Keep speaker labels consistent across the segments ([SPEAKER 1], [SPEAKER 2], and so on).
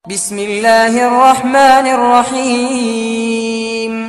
[SPEAKER 1] بسم الله الرحمن الرحيم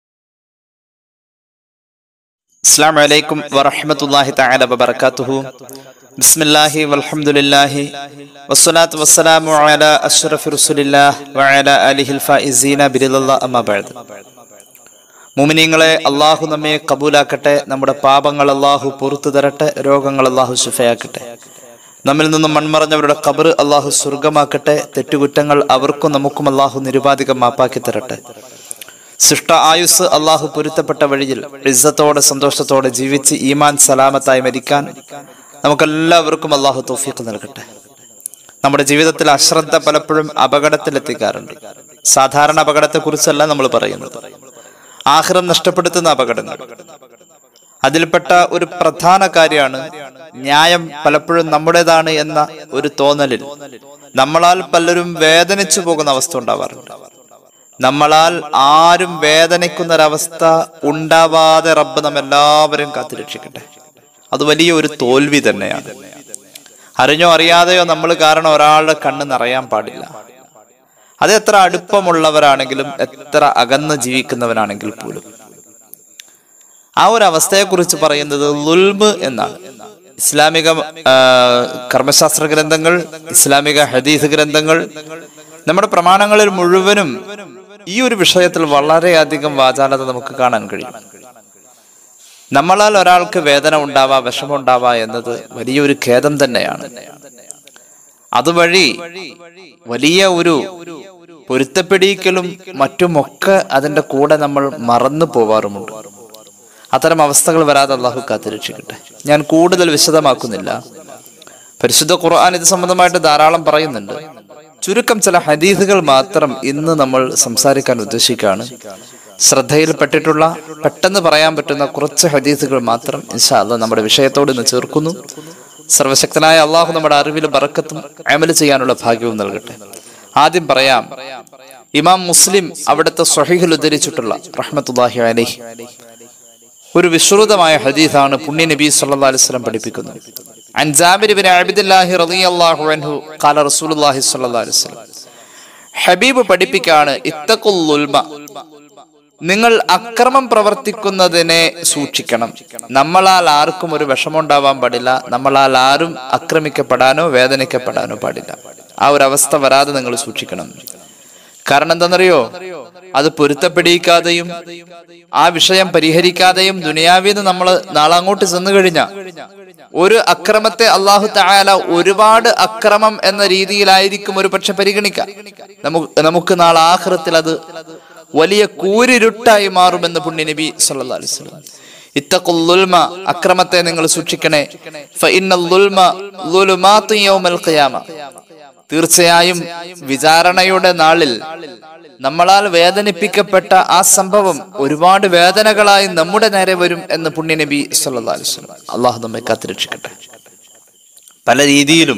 [SPEAKER 2] അസ്സാം വലൈക്കും വറഹമത്തല്ലാഹി തആല വബറകാതുഹു ബിസ്മില്ലാഹി വൽഹംദുലില്ലാഹി വസ്സലാത്തു വസ്സലാമു അലാ അഷ്റഫി റസൂലില്ലാഹ് വഅലാ ആലിഹിൽ ഫായിസീന ബിരിദല്ലാഹ് അമ്മാ ബഅദ് മുഅ്മിനീങ്ങളെ അല്ലാഹു നമ്മെ കബൂലാക്കട്ടെ നമ്മുടെ പാപങ്ങൾ അല്ലാഹു പുറത്തു തരട്ടെ രോഗങ്ങൾ അല്ലാഹു ശിഫയാക്കട്ടെ നമ്മിൽ നിന്നും മൺമറഞ്ഞവരുടെ ഖബർ അല്ലാഹു സ്വർഗമാക്കട്ടെ തെറ്റുകുറ്റങ്ങൾ അവർക്കും നമുക്കും അല്ലാഹു നിരുപാധികം മാപ്പാക്കി തരട്ടെ സൃഷ്ട ആയുസ് അള്ളാഹു പൊരുത്തപ്പെട്ട വഴിയിൽ ഇസ്സത്തോടെ സന്തോഷത്തോടെ ജീവിച്ച് ഈമാൻ സലാമത്തായി മരിക്കാൻ നമുക്കെല്ലാവർക്കും അള്ളാഹു തോഫീക്ക് നൽകട്ടെ നമ്മുടെ ജീവിതത്തിൽ അശ്രദ്ധ പലപ്പോഴും അപകടത്തിലെത്തിക്കാറുണ്ട് സാധാരണ അപകടത്തെക്കുറിച്ചല്ല നമ്മൾ പറയുന്നത് ആഹ്റം നഷ്ടപ്പെടുത്തുന്ന അപകടങ്ങൾ അതിൽപ്പെട്ട ഒരു പ്രധാന കാര്യമാണ് ന്യായം പലപ്പോഴും നമ്മുടേതാണ് എന്ന ഒരു തോന്നലിൽ നമ്മളാൽ പലരും വേദനിച്ചു പോകുന്ന അവസ്ഥ ഉണ്ടാവാറുണ്ട് നമ്മളാൽ ആരും വേദനിക്കുന്ന ഒരവസ്ഥ ഉണ്ടാവാതെ റബ്ബ് നമ്മെല്ലാവരും കാത്തുരക്ഷിക്കട്ടെ അത് വലിയ ഒരു തോൽവി തന്നെയാണ് അറിഞ്ഞോ അറിയാതെയോ നമ്മൾ കാരണം ഒരാളുടെ കണ്ണ് നിറയാൻ പാടില്ല അത് എത്ര അടുപ്പമുള്ളവരാണെങ്കിലും എത്ര അകന്ന് ജീവിക്കുന്നവരാണെങ്കിൽ പോലും ആ ഒരു അവസ്ഥയെക്കുറിച്ച് പറയുന്നത് ലുൽമ് എന്നാണ് ഇസ്ലാമിക ആ, കർമ്മശാസ്ത്ര ഗ്രന്ഥങ്ങൾ ഇസ്ലാമിക ഹദീസ് ഗ്രന്ഥങ്ങൾ നമ്മുടെ പ്രമാണങ്ങളിൽ മുഴുവനും ഈ ഒരു വിഷയത്തിൽ വളരെയധികം വാചാലത നമുക്ക് കാണാൻ കഴിയും നമ്മളാൽ ഒരാൾക്ക് വേദന ഉണ്ടാവാ വിഷമം ഉണ്ടാവാ എന്നത് വലിയൊരു ഖേദം തന്നെയാണ് അതുവഴി വലിയ ഒരു പൊരുത്തപ്പെടിക്കലും മറ്റുമൊക്കെ അതിന്റെ കൂടെ നമ്മൾ മറന്നു പോവാറുമുണ്ട് അത്തരം അവസ്ഥകൾ വരാതെ അള്ളാഹു കാത്തിരക്ഷിക്കട്ടെ ഞാൻ കൂടുതൽ വിശദമാക്കുന്നില്ല പരിശുദ്ധ ഖുർആൻ ഇത് സംബന്ധമായിട്ട് ധാരാളം പറയുന്നുണ്ട് ചുരുക്കം ചില ഹദീസുകൾ മാത്രം ഇന്ന് നമ്മൾ സംസാരിക്കാൻ ഉദ്ദേശിക്കുകയാണ് ശ്രദ്ധയിൽപ്പെട്ടിട്ടുള്ള പെട്ടെന്ന് പറയാൻ പറ്റുന്ന കുറച്ച് ഹദീസുകൾ മാത്രം ഇൻഷാ അല്ലാ നമ്മുടെ വിഷയത്തോട് ഇന്ന് ചേർക്കുന്നു സർവശക്തനായ അള്ളാഹു നമ്മുടെ അറിവിൽ ബറക്കത്തും അമല് ചെയ്യാനുള്ള ഭാഗ്യവും നൽകട്ടെ ആദ്യം പറയാം ഇമാം മുസ്ലിം അവിടുത്തെ സ്വഹീഹിൽ ഉദ്ധരിച്ചിട്ടുള്ള റഹ്മത്തുല്ലാഹി അലൈഹി ഒരു വിശ്രുതമായ ഹദീസാണ് പുണ്യ നബി സല്ലല്ലാഹു അലൈഹി വസല്ലം പഠിപ്പിക്കുന്നത് അൻ ജാബിർ ഇബ്നു അബ്ദുല്ലാഹി റളിയല്ലാഹു അൻഹു ഖാല റസൂലുള്ളാഹി സ്വല്ലല്ലാഹു അലൈഹി വസല്ലം ഹബീബ് പഠിപ്പിക്കാണ് ഇത്തഖുൽ ലുൽമ നിങ്ങൾ അക്രമം പ്രവർത്തിക്കുന്നതിനെ സൂക്ഷിക്കണം നമ്മളാൽ ആർക്കും ഒരു വിഷമമുണ്ടാവാൻ പാടില്ല നമ്മളാൽ ആരും ആക്രമിക്കപ്പെടാനോ വേദനിക്കപ്പെടാനോ പാടില്ല ആ ഒരു അവസ്ഥ വരാതെ നിങ്ങൾ സൂക്ഷിക്കണം കാരണം എന്താണെന്നറിയോ അത് പൊരുത്തപ്പെടിക്കാതെയും ആ വിഷയം പരിഹരിക്കാതെയും ദുനിയാവിന്ന് നമ്മൾ നാളെ അങ്ങോട്ട് ചെന്നു കഴിഞ്ഞ ഒരു അക്രമത്തെ അള്ളാഹു തായാല ഒരുപാട് അക്രമം എന്ന രീതിയിലായിരിക്കും ഒരു പക്ഷെ പരിഗണിക്കുക നമുക്ക് നമുക്ക് നാളെ ആഹ്റത്തിൽ അത് വലിയ കൂരിരുട്ടായി മാറുമെന്ന് പുണ്യ നബി സല്ലല്ലാഹു അലൈഹി വസല്ലം ഇത്തഖുൽ ലുൽമ അക്രമത്തെ നിങ്ങൾ സൂക്ഷിക്കണേ ഫഇന്നൽ ലുൽമ ലുലുമാതു യൗമൽ ഖിയാമ തീർച്ചയായും വിചാരണയുടെ നാളിൽ നമ്മളാൽ വേദനിപ്പിക്കപ്പെട്ട ആ സംഭവം ഒരുപാട് വേദനകളായി നമ്മുടെ നേരെ വരും എന്ന് പുണ്യനബി സല്ലല്ലാഹു അലൈഹി വസല്ലം അള്ളാഹു നമ്മെ കാത്തിരക്ഷിക്കട്ടെ പല രീതിയിലും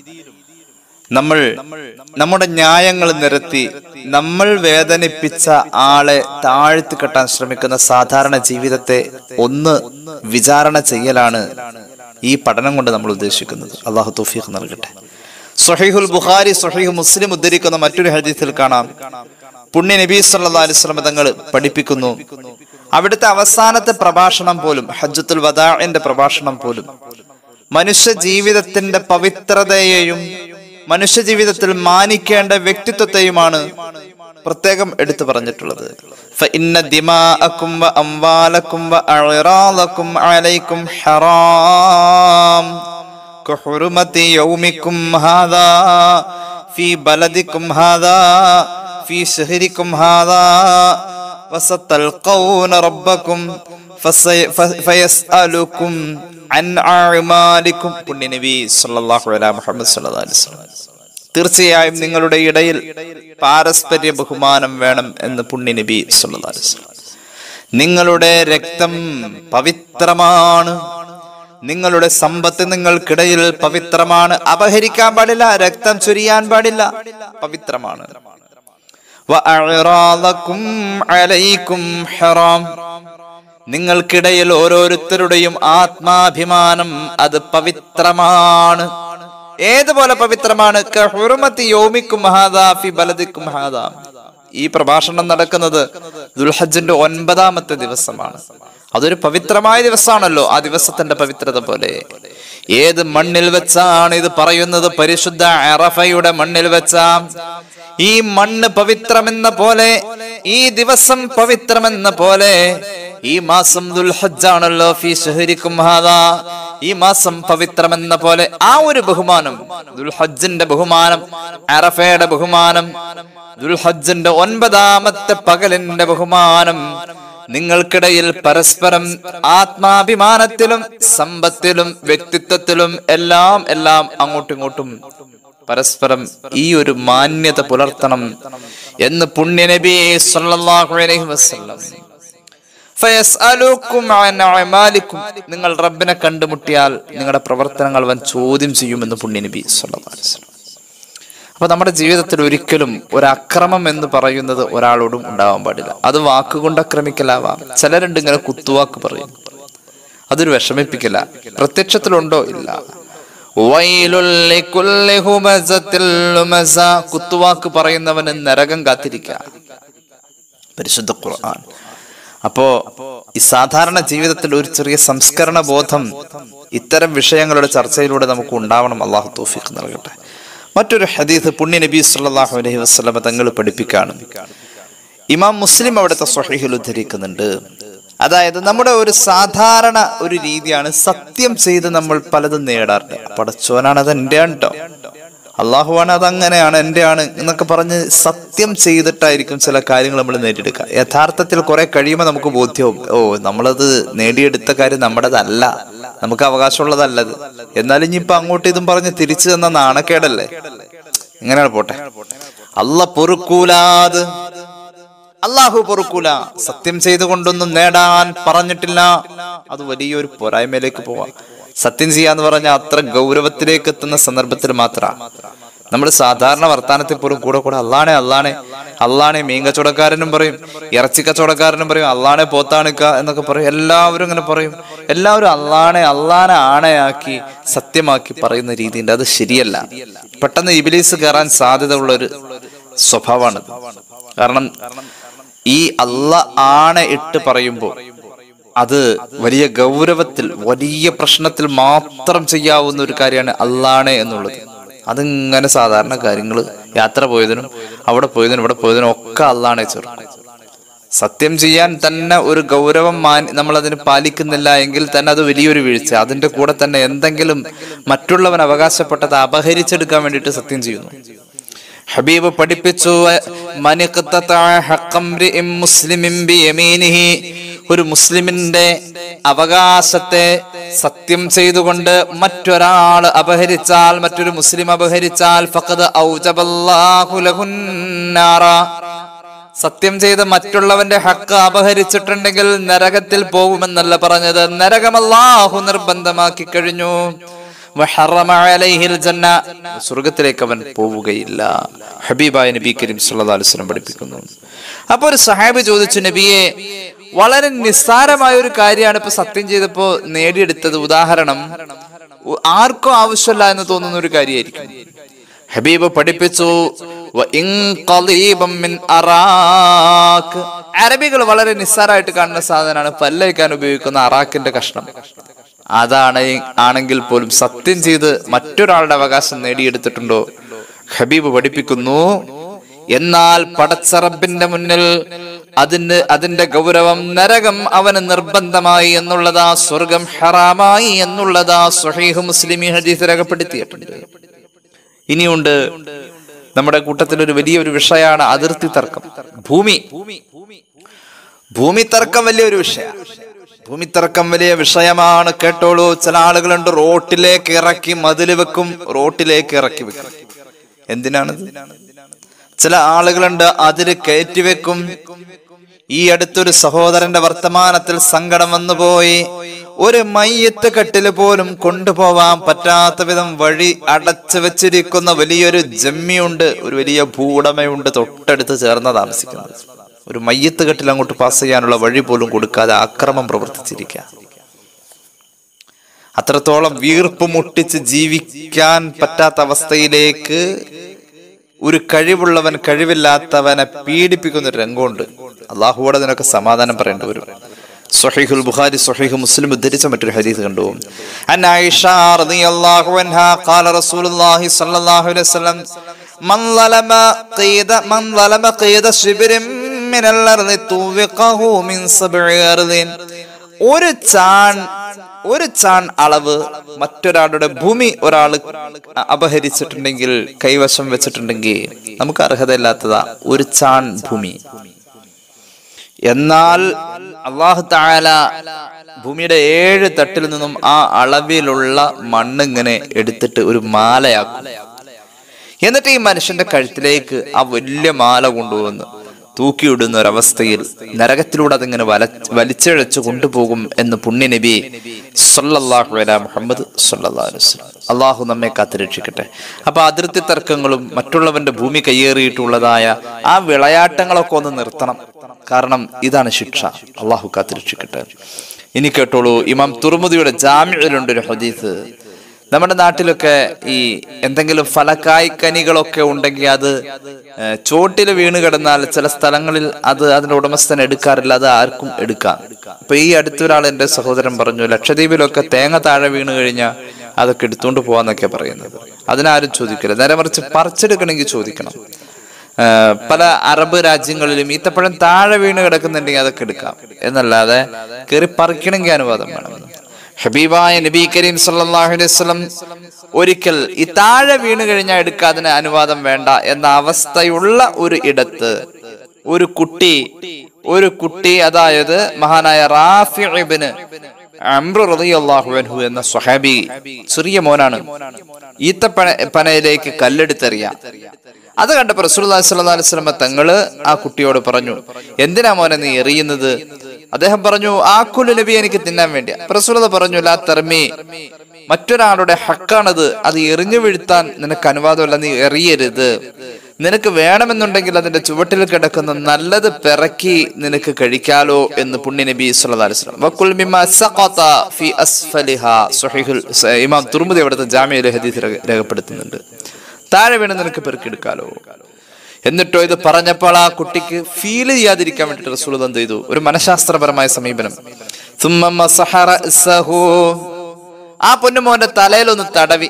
[SPEAKER 2] നമ്മൾ നമ്മുടെ ന്യായങ്ങൾ നിരത്തി നമ്മൾ വേദനിപ്പിച്ച ആളെ താഴ്ത്തി കെട്ടാൻ ശ്രമിക്കുന്ന സാധാരണ ജീവിതത്തെ ഒന്ന് വിചാരണ ചെയ്യലാണ് ഈ പഠനം കൊണ്ട് നമ്മൾ ഉദ്ദേശിക്കുന്നത് അള്ളാഹു തൗഫീഖ് നൽകട്ടെ സഹീഹുൽ ബുഖാരി സഹീഹ് മുസ്ലിം ഉദ്ധരിക്കുന്ന മറ്റൊരു ഹദീസിൽ കാണാം പുണ്യ നബി സല്ലല്ലാഹു അലൈഹി വസല്ലം തങ്ങൾ പഠിപ്പിക്കുന്നു അവിടുത്തെ അവസാനത്തെ പ്രഭാഷണം പോലും ഹജ്ജത്തുൽ വദാഇന്റെ പ്രഭാഷണം പോലും മനുഷ്യ ജീവിതത്തിന്റെ പവിത്രതയെയും മനുഷ്യ ജീവിതത്തിൽ മാനിക്കേണ്ട വ്യക്തിത്വത്തെയുമാണ് പ്രത്യേകം എടുത്തു പറഞ്ഞിട്ടുള്ളത് فإن دماءكم وأموالكم وأعراضكم عليكم حرام كحرمة يومكم هذا في بلدكم هذا في شهركم هذا وستلقون ربكم فسي- ف- فيسألكم عن أعمالكم പുണ്യ നബി സല്ലല്ലാഹു അലൈഹി മുഹമ്മദ് സല്ലല്ലാഹു അലൈഹി വസല്ലം തീർച്ചയായും നിങ്ങളുടെ ഇടയിൽ പാരസ്പര്യ ബഹുമാനം വേണം എന്ന് പുണ്യ നബി സല്ലല്ലാഹു അലൈഹി വസല്ലം നിങ്ങളുടെ രക്തം പവിത്രമാണ് നിങ്ങളുടെ സമ്പത്ത് നിങ്ങൾക്കിടയിൽ പവിത്രമാണ് അപഹരിക്കാൻ പാടില്ല രക്തം ചൊരിയാൻ പാടില്ല പവിത്രമാണ് വഅഅറാദക്കും അലൈക്കും ഹറാം നിങ്ങൾക്കിടയിൽ ഓരോരുത്തരുടെയും ആത്മാഭിമാനം അത് പവിത്രമാണ് ഏതുപോലെ പവിത്രമാണ് കഹുറുമത്തി യോമിക്കും മഹാദാ ഫി ബലദിക്കും മഹാദാ ഈ പ്രഭാഷണം നടക്കുന്നത് ദുൽഹജ്ജിന്റെ ഒൻപതാമത്തെ ദിവസമാണ് അതൊരു പവിത്രമായ ദിവസമാണല്ലോ ആ ദിവസത്തിന്റെ പവിത്രത പോലെ ഏത് മണ്ണിൽ വെച്ചാണ് ഇത് പറയുന്നത് പരിശുദ്ധ അറഫയുടെ മണ്ണിൽ വെച്ചാ ഈ മണ്ണ് പവിത്രമെന്ന പോലെ ഈ ദിവസം പവിത്രമെന്ന പോലെ ഈ മാസം ദുൽഹജ്ജാണല്ലോ ഫി ഷഹരിക്കും ഹാദാ ഈ മാസം പവിത്രമെന്ന പോലെ ആ ഒരു ബഹുമാനം ദുൽഹജ്ജിന്റെ ബഹുമാനം അറഫയുടെ ബഹുമാനം ദുൽഹജ്ജിന്റെ ഒൻപതാമത്തെ പകലിന്റെ ബഹുമാനം നിങ്ങൾക്കിടയിൽ പരസ്പരം ആത്മാഭിമാനത്തിലും സമ്പത്തിലും വ്യക്തിത്വത്തിലും എല്ലാം എല്ലാം അങ്ങോട്ടും ഇങ്ങോട്ടും പരസ്പരം ഈ ഒരു മാന്യത പുലർത്തണം എന്ന് പുണ്യനബി സല്ലല്ലാഹു അലൈഹി വസല്ലം ഫയസ്അലുക്കും അൻ അഅമാലിക്കും നിങ്ങൾ റബ്ബിനെ കണ്ടുമുട്ടിയാൽ നിങ്ങളുടെ പ്രവർത്തനങ്ങൾ അവൻ ചോദ്യം ചെയ്യുമെന്ന് പുണ്യനബി സല്ലല്ലാഹു അലൈഹി വസല്ലം അപ്പൊ നമ്മുടെ ജീവിതത്തിൽ ഒരിക്കലും ഒരു അക്രമം എന്ന് പറയുന്നത് ഒരാളോടും ഉണ്ടാവാൻ പാടില്ല അത് വാക്കുകൊണ്ട് ആക്രമിക്കലാവാം ചിലരുണ്ട് ഇങ്ങനെ കുത്തുവാക്ക് പറയും അതൊരു വിഷമിപ്പിക്കില്ല പ്രത്യക്ഷത്തിലുണ്ടോ ഇല്ല വൈലുൽ ലികുല്ലി ഹുമസത്തിൽ ലുമസ. കുത്തുവാക്ക് പറയുന്നവന് നരകം കാത്തിരിക്ക പരിശുദ്ധ ഖുർആൻ അപ്പോ ഈ സാധാരണ ജീവിതത്തിൽ ഒരു ചെറിയ സംസ്കരണ ബോധം ഇത്തരം വിഷയങ്ങളുടെ ചർച്ചയിലൂടെ നമുക്ക് ഉണ്ടാവണം അള്ളാഹു തൗഫീഖ് നൽകട്ടെ മറ്റൊരു ഹദീസ് പുണ്യ നബി സല്ലല്ലാഹു അലൈഹി വസല്ലമ തങ്ങൾ പഠിപ്പിക്കാണ് ഇമാം മുസ്ലിം അവിടുത്തെ സ്വഹീഹിൽ ഉദ്ധരിക്കുന്നുണ്ട് അതായത് നമ്മുടെ ഒരു സാധാരണ ഒരു രീതിയാണ് സത്യം ചെയ്ത് നമ്മൾ പലതും നേടാറുണ്ട് പടച്ചോനാണ് അത് എൻ്റെ ആണ് കേട്ടോ അള്ളാഹുവാണ് അത് അങ്ങനെയാണ് എൻ്റെ ആണ് എന്നൊക്കെ പറഞ്ഞ് സത്യം ചെയ്തിട്ടായിരിക്കും ചില കാര്യങ്ങൾ നമ്മൾ നേടിയെടുക്കുക യഥാർത്ഥത്തിൽ കുറെ കഴിയുമ്പോൾ നമുക്ക് ബോധ്യവും ഓ നമ്മളത് നേടിയെടുത്ത കാര്യം നമ്മുടേതല്ല നമുക്ക് അവകാശമുള്ളതല്ലത് എന്നാലും ഇനിയിപ്പൊ അങ്ങോട്ട് ഇതും പറഞ്ഞ് തിരിച്ചു തന്ന നാണക്കേടല്ലേ ഇങ്ങനെയാണ് പോട്ടെ അല്ല പൊറുക്കൂലാത് അള്ളാഹു പൊറുക്കൂല സത്യം ചെയ്തുകൊണ്ടൊന്നും നേടാൻ പറഞ്ഞിട്ടില്ല അത് വലിയൊരു പോരായ്മയിലേക്ക് പോവാം സത്യം ചെയ്യാന്ന് പറഞ്ഞാൽ അത്ര ഗൗരവത്തിലേക്ക് എത്തുന്ന സന്ദർഭത്തിൽ മാത്ര നമ്മൾ സാധാരണ വർത്താനത്തിൽ പോലും കൂടെ കൂടെ അള്ളാണെ അള്ളാണെ അള്ളാണെ മീൻ കച്ചവടക്കാരനും പറയും ഇറച്ചി കച്ചവടക്കാരനും പറയും അള്ളാണെ പോത്താണിക്ക എന്നൊക്കെ പറയും എല്ലാവരും ഇങ്ങനെ പറയും എല്ലാവരും അള്ളാണെ അള്ളാനെ ആണയാക്കി സത്യമാക്കി പറയുന്ന രീതിയുണ്ട് അത് ശരിയല്ല പെട്ടെന്ന് ഇബിലീസ് കയറാൻ സാധ്യത ഉള്ള ഒരു സ്വഭാവമാണ് കാരണം ഈ അല്ല ആണ ഇട്ട് പറയുമ്പോൾ അത് വലിയ ഗൗരവത്തിൽ വലിയ പ്രശ്നത്തിൽ മാത്രം ചെയ്യാവുന്ന ഒരു കാര്യമാണ് അള്ളാണെ എന്നുള്ളത് അതിങ്ങനെ സാധാരണ കാര്യങ്ങൾ യാത്ര പോയതിനും അവിടെ പോയതിനും ഇവിടെ പോയതിനും ഒക്കെ അള്ളാണെ ചേർക്കും സത്യം ചെയ്യാൻ തന്നെ ഒരു ഗൗരവം മാൻ നമ്മൾ അതിന് പാലിക്കുന്നില്ല എങ്കിൽ തന്നെ അത് വലിയൊരു വീഴ്ച അതിന്റെ കൂടെ തന്നെ എന്തെങ്കിലും മറ്റുള്ളവൻ അവകാശപ്പെട്ടത് അപഹരിച്ചെടുക്കാൻ വേണ്ടിയിട്ട് സത്യം ചെയ്യുന്നു ഹബീബ് പഠിപ്പിച്ചു "മനിഖ്തതഅ ഹഖ്ഖ ഇംറിഇം മുസ്ലിമിൻ ബിയമീനിഹി." ഒരു മുസ്ലിമിന്റെ അവകാശത്തെ സത്യം ചെയ്തുകൊണ്ട് മറ്റൊരാൾ അപഹരിച്ചാൽ മറ്റൊരു മുസ്ലിം അപഹരിച്ചാൽ ഫഖദ് ഔജബല്ലാഹു ലഹുന്നാറ സത്യം ചെയ്ത് മറ്റുള്ളവന്റെ ഹക്ക് അപഹരിച്ചിട്ടുണ്ടെങ്കിൽ നരകത്തിൽ പോകുമെന്നല്ല പറഞ്ഞത് നരകമല്ലാഹു നിർബന്ധമാക്കി കഴിഞ്ഞു വഹറമ അലൈഹിൽ ജന്ന. സ്വർഗത്തിലേക്ക് അവൻ പോവുകയില്ല ഹബീബായ നബി കരീം സല്ലല്ലാഹു അലൈഹി വസല്ലം പഠിപ്പിക്കുന്നു അപ്പൊ ഒരു സഹാബി ചോദിച്ചു നബിയെ വളരെ നിസ്സാരമായ ഒരു കാര്യമാണ് ഇപ്പൊ സത്യം ചെയ്തപ്പോ നേടിയെടുത്തത് ഉദാഹരണം ഉ- ആർക്കും ആവശ്യമില്ല എന്ന് തോന്നുന്ന ഒരു കാര്യമായിരിക്കും ഹബീബ് പഠിപ്പിച്ചു "വ ഇൻ ഖലീബം മിൻ അറാക്ക്." അറബികൾ വളരെ നിസ്സാരമായിട്ട് കാണുന്ന സാധനമാണ് പല്ലയ്ക്കാൻ ഉപയോഗിക്കുന്ന അറാക്കിന്റെ കഷ്ണം അതാണ് ആണെങ്കിൽ പോലും സത്യം ചെയ്ത് മറ്റൊരാളുടെ അവകാശം നേടിയെടുത്തിട്ടുണ്ടോ ഹബീബ് പഠിപ്പിക്കുന്നു എന്നാൽ പടച്ചറബിന്റെ മുന്നിൽ അതിന് അതിന്റെ ഗൗരവം നരകം അവന് നിർബന്ധമായി എന്നുള്ളതാ സ്വർഗം ഹറാമായി എന്നുള്ളതാ സുഹൈഹ് മുസ്ലിമി ഹദീസ് രേഖപ്പെടുത്തിയിട്ടുണ്ട് ഇനിയുണ്ട് നമ്മുടെ കൂട്ടത്തിൽ ഒരു വലിയൊരു വിഷയമാണ് അതിർത്തി തർക്കം ഭൂമി ഭൂമി തർക്കം വലിയൊരു വിഷയമാണ് ഭൂമി തർക്കം വലിയ വിഷയമാണ് കേട്ടോളൂ ചില ആളുകളുണ്ട് റോട്ടിലേക്ക് ഇറക്കി മതില് വെക്കും റോട്ടിലേക്ക് ഇറക്കി വെക്കും എന്തിനാണിത് ചില ആളുകളുണ്ട് അതിര് കയറ്റി വെക്കും ഈ അടുത്തൊരു സഹോദരന്റെ വർത്തമാനത്തിൽ സങ്കടം വന്നുപോയി ഒരു മയ്യത്ത് കെട്ടില് പോലും കൊണ്ടുപോവാൻ പറ്റാത്ത വിധം വഴി അടച്ചു വെച്ചിരിക്കുന്ന വലിയൊരു ജമ്മിയുണ്ട് ഒരു വലിയ ഭൂവുടമയുണ്ട് തൊട്ടടുത്ത് ചേർന്ന് താമസിക്കുന്നത് ഒരു മയ്യത്ത് കെട്ടിൽ അങ്ങോട്ട് പാസ് ചെയ്യാനുള്ള വഴി പോലും കൊടുക്കാതെ അക്രമം പ്രവർത്തിച്ചിരിക്കുക അത്രത്തോളം വീർപ്പ് മുട്ടിച്ച് ജീവിക്കാൻ പറ്റാത്ത അവസ്ഥയിലേക്ക് ഒരു കഴിവുള്ളവൻ കഴിവില്ലാത്തവനെ പീഡിപ്പിക്കുന്ന ഒരു രംഗമുണ്ട് അള്ളാഹുവോടെ അതിനൊക്കെ സമാധാനം പറയേണ്ടി വരും സ്വഹീഹുൽ ബുഖാരി സ്വഹീഹ് മുസ്ലിം ഉദ്ധരിച്ച മറ്റൊരു ഹദീസ് കണ്ടു അൻ ആയിഷ റളിയല്ലാഹു അൻഹാ ഖാല റസൂലുള്ളാഹി സ്വല്ലല്ലാഹു അലൈഹി വസല്ലം മൻ ളലമ ഖീദ മൻ ളലമ ഖീദ ശിബ്രിൻ മിനൽ അർളി തുവിഖഹു മിൻ സബ്ഇ അർളിൻ ഒരു ചാൺ ഒരു ചാൺ അളവ് മറ്റൊരാളുടെ ഭൂമി ഒരാൾ അപഹരിച്ചിട്ടുണ്ടെങ്കിൽ കൈവശം വെച്ചിട്ടുണ്ടെങ്കിൽ നമുക്ക് അർഹതയില്ലാത്തതാ ഒരു ചാൺ ഭൂമി എന്നാൽ അള്ളാഹു താല ഭൂമിയുടെ ഏഴ് തട്ടിൽ നിന്നും ആ അളവിലുള്ള മണ്ണിങ്ങനെ എടുത്തിട്ട് ഒരു മാലയാക്കും എന്നിട്ട് ഈ മനുഷ്യന്റെ കഴുത്തിലേക്ക് ആ വലിയ മാല കൊണ്ടുവന്ന് തൂക്കിയിടുന്ന ഒരവസ്ഥയിൽ നരകത്തിലൂടെ അതിങ്ങനെ വല വലിച്ചിഴച്ച് കൊണ്ടുപോകും എന്ന് പുണ്യ നബി സല്ലല്ലാഹു അലാ മുഹമ്മദ് സല്ലല്ലാഹു അലൈഹി വസല്ലം അള്ളാഹു നമ്മെ കാത്തുരക്ഷിക്കട്ടെ അപ്പൊ അതിർത്തി തർക്കങ്ങളും മറ്റുള്ളവന്റെ ഭൂമി കയ്യേറിയിട്ടുള്ളതായ ആ വിളയാട്ടങ്ങളൊക്കെ ഒന്ന് നിർത്തണം കാരണം ഇതാണ് ശിക്ഷ അള്ളാഹു കാത്തുരക്ഷിക്കട്ടെ ഇനി കേട്ടോളൂ ഇമാം തുറമുദിയുടെ ജാമ്യയിലുണ്ട് ഒരു ഹദീസ് നമ്മുടെ നാട്ടിലൊക്കെ ഈ എന്തെങ്കിലും ഫലക്കായ് കനികളൊക്കെ ഉണ്ടെങ്കിൽ അത് ചോട്ടിൽ വീണ് കിടന്നാൽ ചില സ്ഥലങ്ങളിൽ അത് അതിന്റെ ഉടമസ്ഥൻ എടുക്കാറില്ല അത് ആർക്കും എടുക്കാം ഇപ്പൊ ഈ അടുത്തൊരാൾ എന്റെ സഹോദരൻ പറഞ്ഞു ലക്ഷദ്വീപിലൊക്കെ തേങ്ങ താഴെ വീണ് കഴിഞ്ഞാൽ അതൊക്കെ എടുത്തുകൊണ്ട് പോവാന്നൊക്കെ പറയുന്നത് അതിനാരും ചോദിക്കില്ല നേരെ മറിച്ച് പറിച്ചെടുക്കണമെങ്കിൽ ചോദിക്കണം ഏഹ് പല അറബ് രാജ്യങ്ങളിലും ഈത്തപ്പഴം താഴെ വീണ് കിടക്കുന്നുണ്ടെങ്കിൽ അതൊക്കെ എടുക്കാം എന്നല്ലാതെ കയറി പറിക്കണമെങ്കിൽ അനുവാദം വേണം ഹബീബായ നബി കരീം സല്ലല്ലാഹു അലൈഹി വസല്ലം ഒരിക്കൽ ഈ താഴെ വീണ് കഴിഞ്ഞാൽ എടുക്കാതിന് അനുവാദം വേണ്ട എന്ന അവസ്ഥയുള്ള ഒരു ഇടത്ത് ഒരു കുട്ടി ഒരു കുട്ടി അതായത് മഹാനായ റാഫി ഇബ്ന് അംറു റളിയല്ലാഹു അൻഹു എന്ന സ്വഹാബി ചെറിയ മോനാണ് ഈത്തപ്പന പനയിലേക്ക് കല്ലെടുത്തെറിയാം അത് കണ്ടപ്പോ റസൂലുള്ളാഹി സ്വല്ലല്ലാഹു അലൈഹി വസല്ലം തങ്ങള് ആ കുട്ടിയോട് പറഞ്ഞു എന്തിനാ മോനെ നീ എറിയുന്നത് അദ്ദേഹം പറഞ്ഞു ആക്കുലു നബി എനിക്ക് തിന്നാൻ വേണ്ടി റസൂലത പറഞ്ഞു ലാ തർമി മറ്റൊരാളുടെ ഹക്കാണത് അത് എറിഞ്ഞു വീഴ്ത്താൻ നിനക്ക് അനുവാദമല്ല നീ എറിയരുത് നിനക്ക് വേണമെന്നുണ്ടെങ്കിൽ അതിന്റെ ചുവട്ടിൽ കിടക്കുന്ന നല്ലത് പിറക്കി നിനക്ക് കഴിക്കാലോ എന്ന് പുണ്യ നബി സല്ലല്ലാഹു അലൈഹി വസല്ലം വഖുൽ മിമ്മ സഖത ഫി അസ്ഫലിഹാ സ്വഹീഹുൽ ഇമാം തുർമുദി അവിടുത്തെ ജാമിഅൽ ഹദീസ് രേഖ- രേഖപ്പെടുത്തുന്നുണ്ട് താഴെ വീണ് നിനക്ക് പെറുക്കിയെടുക്കാലോ എന്നിട്ടോ ഇത് പറഞ്ഞപ്പോൾ ആ കുട്ടിക്ക് ഫീൽ ചെയ്യാതിരിക്കാൻ വേണ്ടിട്ട് റസൂൽ എന്ത് ചെയ്തു ഒരു മനഃശാസ്ത്രപരമായ സമീപനം ثم مسح رأسه. ആ പൊന്നുമോന്റെ തലയിലൊന്ന് തടവി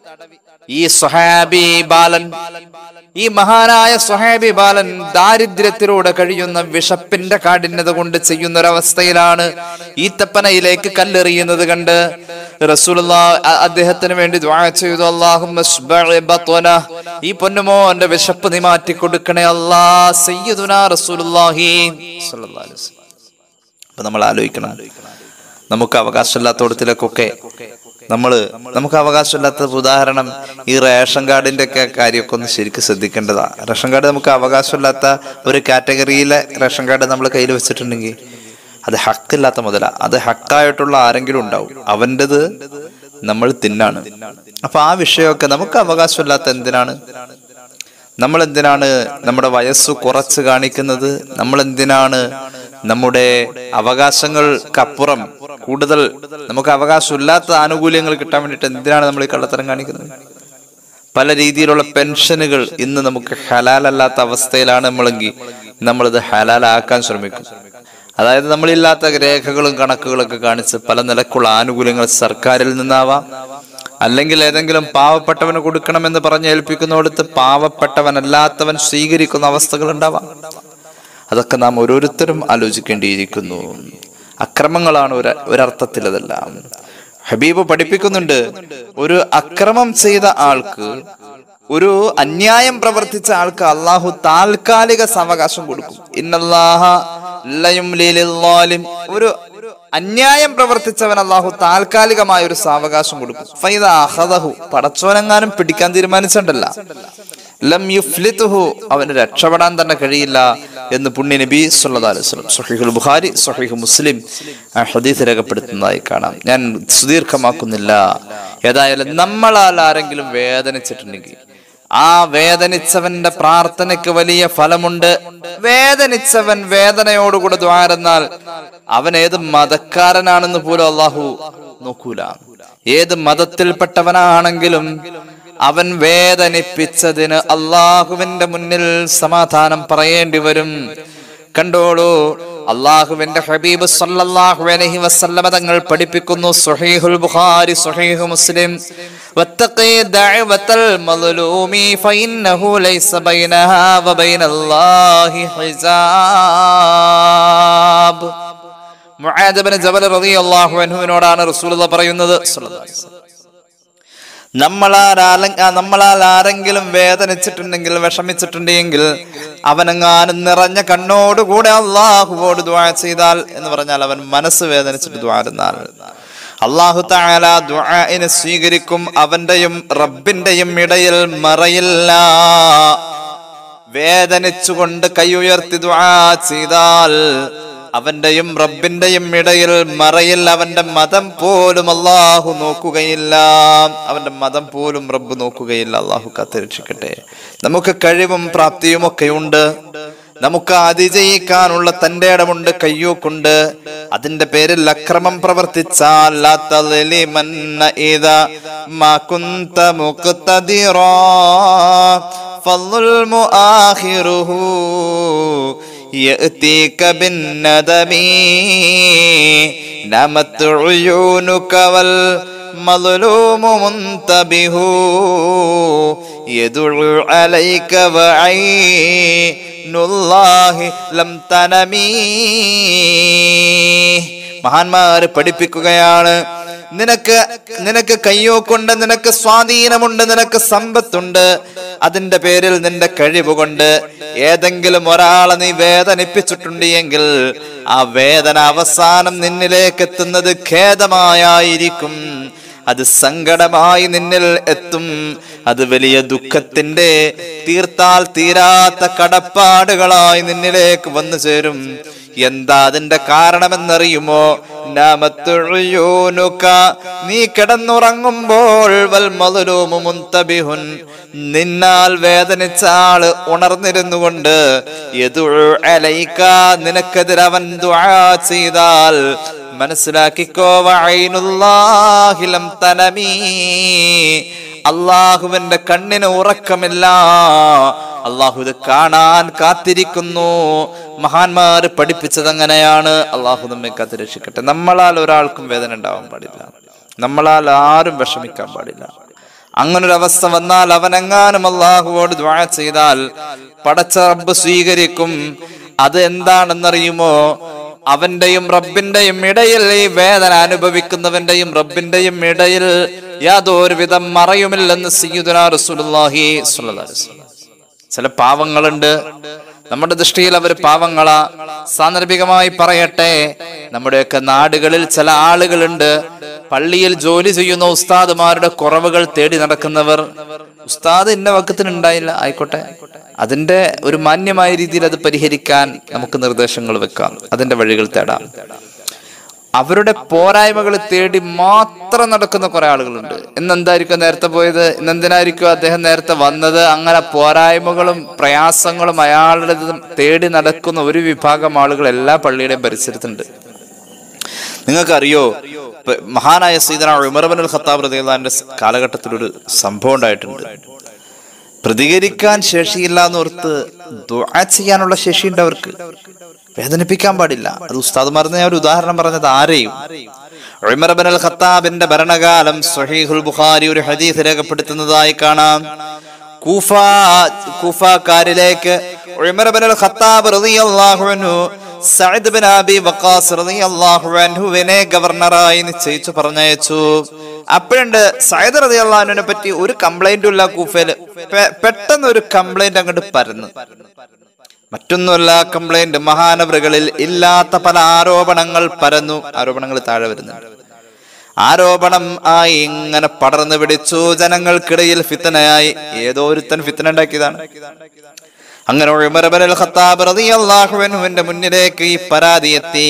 [SPEAKER 2] ഈ സ്വഹാബി ബാലൻ ഈ മഹാനായ സ്വഹാബി ബാലൻ ദാരിദ്ര്യത്തിലൂടെ കഴിയുന്ന വിഷപ്പിന്റെ കാഠിന്യത കൊണ്ട് ചെയ്യുന്ന ഒരവസ്ഥയിലാണ് ഈ തപ്പനയിലേക്ക് കല്ലെറിയുന്നത് കണ്ട് റസൂലുള്ള അദ്ദേഹത്തിന് വേണ്ടി ദ്വാ ചെയ്തു അള്ളാഹുമ്മ ഇശ്ബഅ ബത്വന. ഈ പൊന്നുമോന്റെ വിശപ്പ് നീ മാറ്റി കൊടുക്കണേ അല്ലാ സയ്യിദുനാ റസൂലുള്ളാഹി സ്വല്ലല്ലാഹു അലൈഹി വസല്ലം അപ്പൊ നമ്മൾ ആലോചിക്കണം നമുക്ക് അവകാശമില്ലാത്തടത്തിലേക്കൊക്കെ നമ്മള് നമുക്ക് അവകാശമില്ലാത്ത ഉദാഹരണം ഈ റേഷൻ കാർഡിന്റെ ഒക്കെ കാര്യമൊക്കെ ഒന്ന് ശരിക്കും ശ്രദ്ധിക്കേണ്ടതാ റേഷൻ കാർഡ് നമുക്ക് അവകാശമില്ലാത്ത ഒരു കാറ്റഗറിയിലെ റേഷൻ കാർഡ് നമ്മൾ കയ്യിൽ വെച്ചിട്ടുണ്ടെങ്കിൽ അത് ഹക്കില്ലാത്ത മുതല അത് ഹക്കായിട്ടുള്ള ആരെങ്കിലും ഉണ്ടാവും അവൻ്റെത് നമ്മൾ തിന്നാണ് അപ്പൊ ആ വിഷയമൊക്കെ നമുക്ക് അവകാശമില്ലാത്ത എന്തിനാണ് നമ്മൾ എന്തിനാണ് നമ്മുടെ വയസ്സ് കുറച്ച് കാണിക്കുന്നത് നമ്മൾ എന്തിനാണ് നമ്മുടെ അവകാശങ്ങൾക്കപ്പുറം കൂടുതൽ നമുക്ക് അവകാശമില്ലാത്ത ആനുകൂല്യങ്ങൾ കിട്ടാൻ വേണ്ടിയിട്ട് എന്തിനാണ് നമ്മൾ ഈ കള്ളത്തരം കാണിക്കുന്നത് പല രീതിയിലുള്ള പെൻഷനുകൾ ഇന്ന് നമുക്ക് ഹലാലല്ലാത്ത അവസ്ഥയിലാണ് നമ്മളെങ്കിൽ നമ്മളിത് ഹലാലാക്കാൻ ശ്രമിക്കും അതായത് നമ്മളില്ലാത്ത രേഖകളും കണക്കുകളൊക്കെ കാണിച്ച് പല നിലക്കുള്ള ആനുകൂല്യങ്ങൾ സർക്കാരിൽ നിന്നാവാം അല്ലെങ്കിൽ ഏതെങ്കിലും പാവപ്പെട്ടവന് കൊടുക്കണമെന്ന് പറഞ്ഞ് ഏൽപ്പിക്കുന്നിടത്ത് പാവപ്പെട്ടവനല്ലാത്തവൻ സ്വീകരിക്കുന്ന അവസ്ഥകൾ ഉണ്ടാവാം അതൊക്കെ നാം ഓരോരുത്തരും ആലോചിക്കേണ്ടിയിരിക്കുന്നു അക്രമങ്ങളാണ് ഒരു ഒരർത്ഥത്തിൽ അതെല്ലാം ഹബീബ് പഠിപ്പിക്കുന്നുണ്ട് ഒരു അക്രമം ചെയ്ത ആൾക്ക് ഒരു അന്യായം പ്രവർത്തിച്ച ആൾക്ക് അള്ളാഹു താൽക്കാലിക സാവകാശം കൊടുക്കും ഇന്നല്ലാഹ ലയുംലി ലിൽവാലിം. ഒരു അന്യായം പ്രവർത്തിച്ചവൻ അള്ളാഹു താൽക്കാലികമായ ഒരു സാവകാശം കൊടുക്കും ഫൈദ അഹദഹു പടച്ചോനെങ്ങാനും പിടിക്കാൻ തീരുമാനിച്ചിട്ടല്ല ലം യുഫ്ലിത്തുഹു അവന് രക്ഷപ്പെടാൻ തന്നെ കഴിയില്ല എന്ന് പുണ്യ നബി സല്ലല്ലാഹു അലൈഹി വസല്ലം സ്വഹീഹുൽ ബുഖാരി സ്വഹീഹ് മുസ്ലിം ആ ഹദീസ് രേഖപ്പെടുത്തുന്നതായി കാണാം ഞാൻ സുദീർഘമാക്കുന്നില്ല ഏതായാലും നമ്മളാൽ ആരെങ്കിലും വേദനിച്ചിട്ടുണ്ടെങ്കിൽ ആ വേദനിച്ചവന്റെ പ്രാർത്ഥനയ്ക്ക് വലിയ ഫലമുണ്ട് വേദനിച്ചവൻ വേദനയോടുകൂടെ ദ്വാരെന്നാൽ അവൻ ഏത് മതക്കാരനാണെന്ന് പോലും അള്ളാഹു നോക്കൂല ഏത് മതത്തിൽപ്പെട്ടവനാണെങ്കിലും അവൻ വേദനിപ്പിച്ചതിന് അള്ളാഹുവിന്റെ മുന്നിൽ സമാധാനം പറയേണ്ടി വരും കണ്ടോളൂ അള്ളാഹുവിന്റെ ഹബീബ് സല്ലല്ലാഹു അലൈഹി വസല്ലമ തങ്ങൾ പഠിപ്പിക്കുന്നു സുഹീഹുൽ ബുഖാരി സുഹീഹു മുസ്ലിം വത്തഖി ദഅവത്തൽ മദ്ലൂമി ഫഇന്നഹു ലൈസ ബൈനഹാ വബൈനല്ലാഹി ഹിസാബ് മുആദ് ഇബ്നു ജബൽ റളിയല്ലാഹു അൻഹുവിനോടാണ് റസൂലുള്ളാഹി പറയുന്നത് സ്വല്ലല്ലാഹു അലൈഹി വസല്ലം നമ്മളാൽ ആല- ആ, നമ്മളാൽ ആരെങ്കിലും വേദനിച്ചിട്ടുണ്ടെങ്കിൽ വിഷമിച്ചിട്ടുണ്ടെങ്കിൽ അവനെങ്ങാനും നിറഞ്ഞ കണ്ണോടുകൂടെ അള്ളാഹുവോട് ദ്വാ ചെയ്താൽ എന്ന് പറഞ്ഞാൽ അവൻ മനസ്സ് വേദനിച്ചിട്ട് ദ്വാരുന്നാൽ അള്ളാഹു താല ദ്വാഇനെ സ്വീകരിക്കും അവന്റെയും റബ്ബിന്റെയും ഇടയിൽ മറയില്ല വേദനിച്ചുകൊണ്ട് കൈ ഉയർത്തി ദ്വാ ചെയ്താൽ അവന്റെയും റബ്ബിന്റെയും ഇടയിൽ മറയിൽ അവന്റെ മതം പോലും അള്ളാഹു നോക്കുകയില്ല അവന്റെ മതം പോലും റബ്ബ് നോക്കുകയില്ല അള്ളാഹു കാത്തിരക്ഷിക്കട്ടെ നമുക്ക് കഴിവും പ്രാപ്തിയും ഒക്കെ ഉണ്ട് നമുക്ക് അതിജയിക്കാനുള്ള തന്റെ ഇടമുണ്ട് കയ്യൂക്കുണ്ട് അതിന്റെ പേരിൽ അക്രമം പ്രവർത്തിച്ചാൽ ലാ തളിലിമന്ന ഇദാ മാ കുന്ത മുഖ്തദിറാ فالظلم آخره يأتيك بالندم نمت عيونك والمظلوم منتبه يدعو عليك وعين الله لم تنمي മഹാന്മാര് പഠിപ്പിക്കുകയാണ് നിനക്ക് നിനക്ക് കയ്യോ കൊണ്ട് നിനക്ക് സ്വാധീനമുണ്ട് നിനക്ക് സമ്പത്തുണ്ട് അതിന്റെ പേരിൽ നിന്റെ കഴിവുകൊണ്ട് ഏതെങ്കിലും ഒരാളെ നീ വേദനിപ്പിച്ചിട്ടുണ്ട് എങ്കിൽ ആ വേദന അവസാനം നിന്നിലേക്ക് എത്തുന്നത് ഖേദമായിരിക്കും അത് സങ്കടമായി നിന്നിൽ എത്തും അത് വലിയ ദുഃഖത്തിന്റെ തീർത്താൽ തീരാത്ത കടപ്പാടുകളായി നിന്നിലേക്ക് വന്നു ചേരും എന്താ അതിന്റെ കാരണമെന്നറിയുമോ നാമത്തുഴയൂനുക നീ കിടന്നുറങ്ങുമ്പോൾ വൽ മധുരൂമു മുന്തബിഹുൻ നിന്നാൽ വേദനിച്ച ആള് ഉണർന്നിരുന്നു കൊണ്ട് യദുഉ അലൈക നിനക്കെതിരെ അവൻ ദുആ ചെയ്താൽ മനസ്സിലാക്കിക്കോ വഅൈനുല്ലാഹിലം തനമീ അള്ളാഹുവിന്റെ കണ്ണിന് ഉറക്കമില്ല അള്ളാഹു ഇത് കാണാൻ കാത്തിരിക്കുന്നു മഹാന്മാർ പഠിപ്പിച്ചത് അങ്ങനെയാണ് അള്ളാഹു നമ്മെ കാത്തിരക്ഷിക്കട്ടെ നമ്മളാൽ ഒരാൾക്കും വേദന ഉണ്ടാവാൻ പാടില്ല നമ്മളാൽ ആരും വിഷമിക്കാൻ പാടില്ല അങ്ങനൊരു അവസ്ഥ വന്നാൽ അവനെങ്ങാനും അള്ളാഹുവോട് ദ്വാ ചെയ്താൽ പടച്ച റബ്ബ് സ്വീകരിക്കും അത് എന്താണെന്നറിയുമോ അവന്റെയും റബ്ബിന്റെയും ഇടയിൽ ഈ വേദന അനുഭവിക്കുന്നവന്റെയും റബ്ബിന്റെയും ഇടയിൽ യാതൊരു വിധം മറയുമില്ലെന്ന് സയ്യിദുനാ റസൂലുള്ളാഹി സ്വല്ലല്ലാഹു അലൈഹി വസല്ലം ചില പാവങ്ങളുണ്ട് നമ്മുടെ ദൃഷ്ടിയിൽ അവർ പാവങ്ങളാ സാന്ദർഭികമായി പറയട്ടെ നമ്മുടെയൊക്കെ നാടുകളിൽ ചില ആളുകളുണ്ട് പള്ളിയിൽ ജോലി ചെയ്യുന്ന ഉസ്താദുമാരുടെ കുറവുകൾ തേടി നടക്കുന്നവർ ഉസ്താദ് ഇന്ന വക്കത്തിന് ഉണ്ടായില്ല ആയിക്കോട്ടെ അതിന്റെ ഒരു മാന്യമായ രീതിയിൽ അത് പരിഹരിക്കാൻ നമുക്ക് നിർദ്ദേശങ്ങൾ വെക്കാം അതിന്റെ വഴികൾ തേടാം അവരുടെ പോരായ്മകൾ തേടി മാത്രം നടക്കുന്ന കുറെ ആളുകളുണ്ട് ഇന്ന് എന്തായിരിക്കും നേരത്തെ പോയത് ഇന്ന് എന്തിനായിരിക്കും അദ്ദേഹം നേരത്തെ വന്നത് അങ്ങനെ പോരായ്മകളും പ്രയാസങ്ങളും അയാളുടെ തേടി നടക്കുന്ന ഒരു വിഭാഗം ആളുകൾ എല്ലാ പള്ളിയുടെയും പരിസരത്തുണ്ട് നിങ്ങൾക്കറിയോ ഇപ്പൊ മഹാനായ സീതന ഉമർബനുൽ ഖത്താബ് റദിയുടെ കാലഘട്ടത്തിൽ ഒരു സംഭവം ഉണ്ടായിട്ടുണ്ട് പ്രതികരിക്കാൻ ശേഷിയില്ല എന്നോർത്ത് ദുആ ചെയ്യാനുള്ള ശേഷിയുണ്ട് അവർക്ക് വേദനിപ്പിക്കാൻ പാടില്ല അത് ഉസ്താദ്മാർന്ന് ഞാൻ ഒരു ഉദാഹരണം പറഞ്ഞത് ആരെയും ഉമർ ഇബ്നുൽ അൽ ഖത്താബിന്റെ ഭരണകാലം സ്വഹീഹുൽ ബുഖാരി ഒരു ഹദീസ് രേഖപ്പെടുത്തുന്നതായി കാണാം കൂഫ കൂഫക്കാരിലേക്ക് ഉമർ ഇബ്നുൽ അൽ ഖത്താബ് റളിയല്ലാഹു അൻഹു സഅദ് ബിൻ അബി വഖാസ് റളിയല്ലാഹു അൻഹുവിനെ ഗവർണറായി നിശ്ചയിച്ചു പറഞ്ഞയച്ചു അപ്പോഴുണ്ട് സയ്യിദ് റളിയല്ലാഹുവിനെ പറ്റി ഒരു കംപ്ലൈന്റും ഇല്ല കൂഫയില് പെ- പെട്ടെന്ന് ഒരു കംപ്ലൈന്റ് അങ്ങോട്ട് പരന്നു മറ്റൊന്നുമല്ല കംപ്ലൈന്റ് മഹാനവറുകളിൽ ഇല്ലാത്ത പല ആരോപണങ്ങൾ പരന്നു ആരോപണങ്ങൾ താഴെ വരുന്നുണ്ട് ആരോപണം ആയി ഇങ്ങനെ പടർന്നു പിടിച്ചു ജനങ്ങൾക്കിടയിൽ ഫിത്തനയായി ഏതോ ഒരുത്തൻ ഫിത്തന ഉണ്ടാക്കിയതാണ് അങ്ങനെ ഉമർ ഇബ്നുൽ ഖത്താബ് റളിയല്ലാഹു അൻഹുവിന്റെ മുന്നിലേക്ക് ഈ പരാതി എത്തി